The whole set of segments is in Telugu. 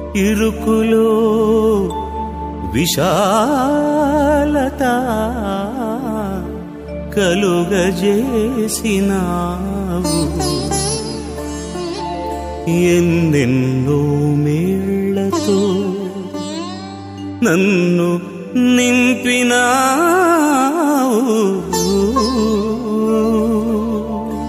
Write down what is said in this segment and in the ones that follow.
ఇరుకులో విశాలత కలుగజేసినావు ఎన్నెన్నో మేళ్లతో నన్ను నింపినావు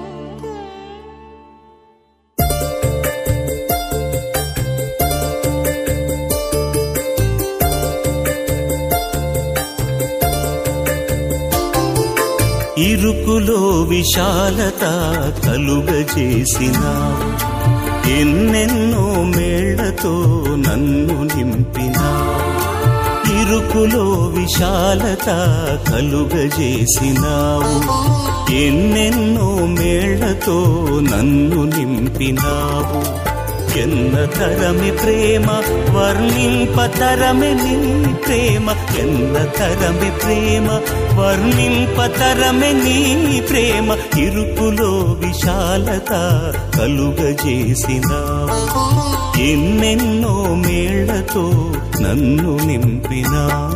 ఇరుకులో విశాలత కలుగజేసినావు ఎన్నెన్నో మేళ్లతో నన్ను నింపినావు ఇరుకులో విశాలత కలుగజేసినావు ఎన్నెన్నో మేళ్లతో నన్ను నింపినావు ఎన్న తరమి ప్రేమ వర్ణింపతరమి నీ ప్రేమ ఎన్న తరమి ప్రేమ వర్ణింపతరమి నీ ప్రేమ ఇరుకులో విశాలత కలుగజేసినావు ఎన్నెన్నో మేళ్లతో నన్ను నింపినావు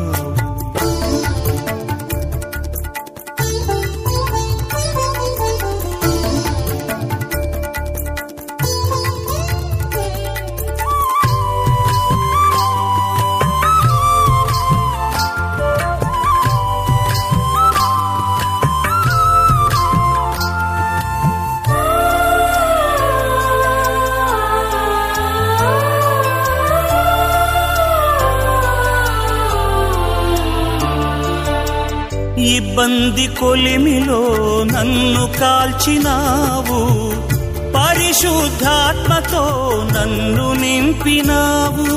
ఇబ్బంది కొలిమిలో నన్ను కాల్చినావు పరిశుద్ధాత్మతో నన్ను నింపినావు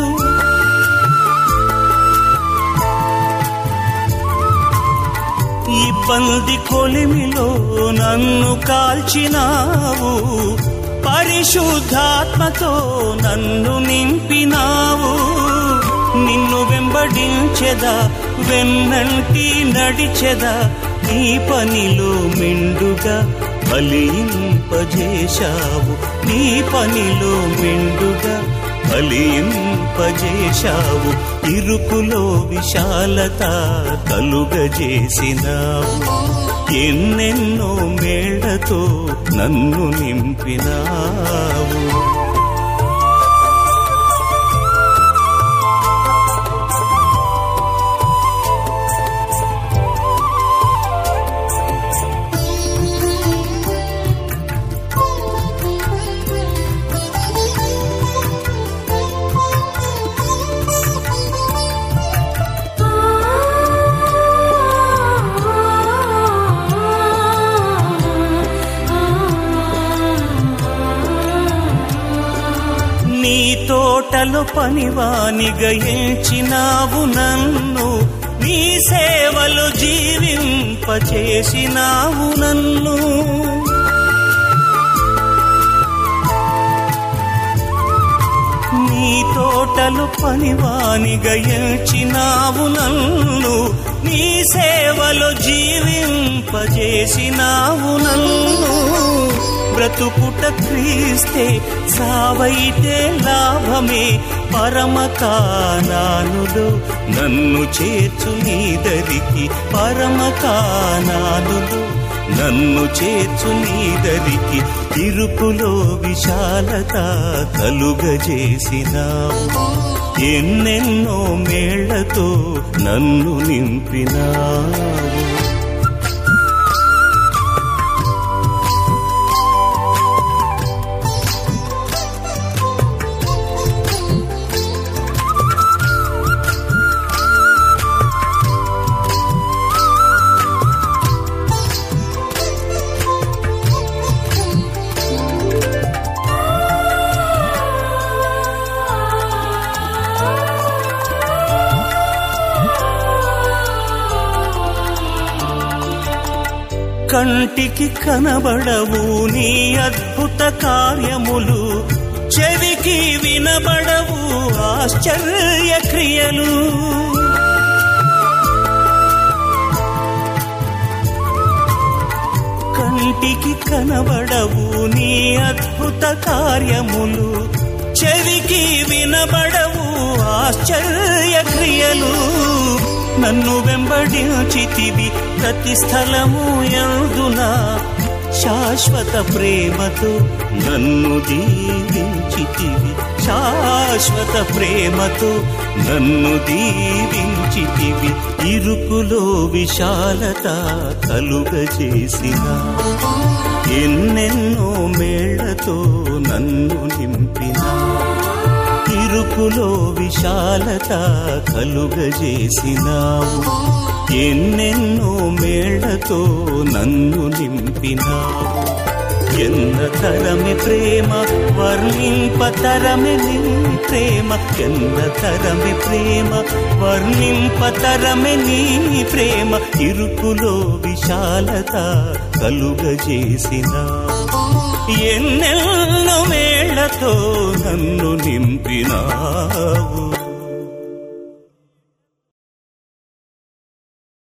ఇబ్బంది కొలిమిలో నన్ను కాల్చినావు పరిశుద్ధాత్మతో నన్ను నింపినావు నిన్ను వెంబడించెదా వెన్నంటి నడిచెదా నీ పనిలో మెండుగా ఫలింపజేశావు నీ పనిలో మెండుగా ఫలింపజేశావు ఇరుకులో విశాలత కలుగజేసినావు ఎన్నెన్నో మేళ్లతో నన్ను నింపినావు నీ తోటలో పనివానిగా ఎంచినావు నన్ను నీ సేవలు జీవింపచేసినావు నన్ను నీ తోటలు పనివానిగా ఎంచినావు నన్ను నీ సేవలు జీవింపజేసినావు నన్ను బ్రతుకుట క్రీస్తే సావైతే లాభమే పరమకానానులో నన్ను చేర్చు నీదరికి పరమకానానులో నన్ను చేర్చు నీదరికి ఇరుకులో విశాలత కలుగజేసినావు ఎన్నెన్నో మేళ్లతో నన్ను నింపినావు కంటికి కనబడవు నీ అద్భుత కార్యములు చెవికి వినబడవు ఆశ్చర్య క్రియలు కంటికి కనబడవు నీ అద్భుత కార్యములు చెవికి వినబడవు ఆశ్చర్య క్రియలు నన్ను వెంబడించితివి ప్రతి స్థలము ఎందున శాశ్వత ప్రేమతో నన్ను దీవించితివి శాశ్వత ప్రేమతో నన్ను దీవించితివి ఇరుకులో విశాలత కలుగజేసిన ఎన్నెన్నో మేళ్లతో నన్ను నింపినా ఇరుకులో విశాలత కలుగజేసినావు ఎన్నెన్నో మేళ్లతో నన్ను నింపినావు ఎన్న తరమి ప్రేమ వర్ణింపతరమి నీ ప్రేమ ఎన్న తరమి ప్రేమ వర్ణింపతరమి నీ ప్రేమ ఇరుకులో విశాలత కలుగజేసినావు ఎన్నెన్నో మేళ్లతో నన్ను నింపినావు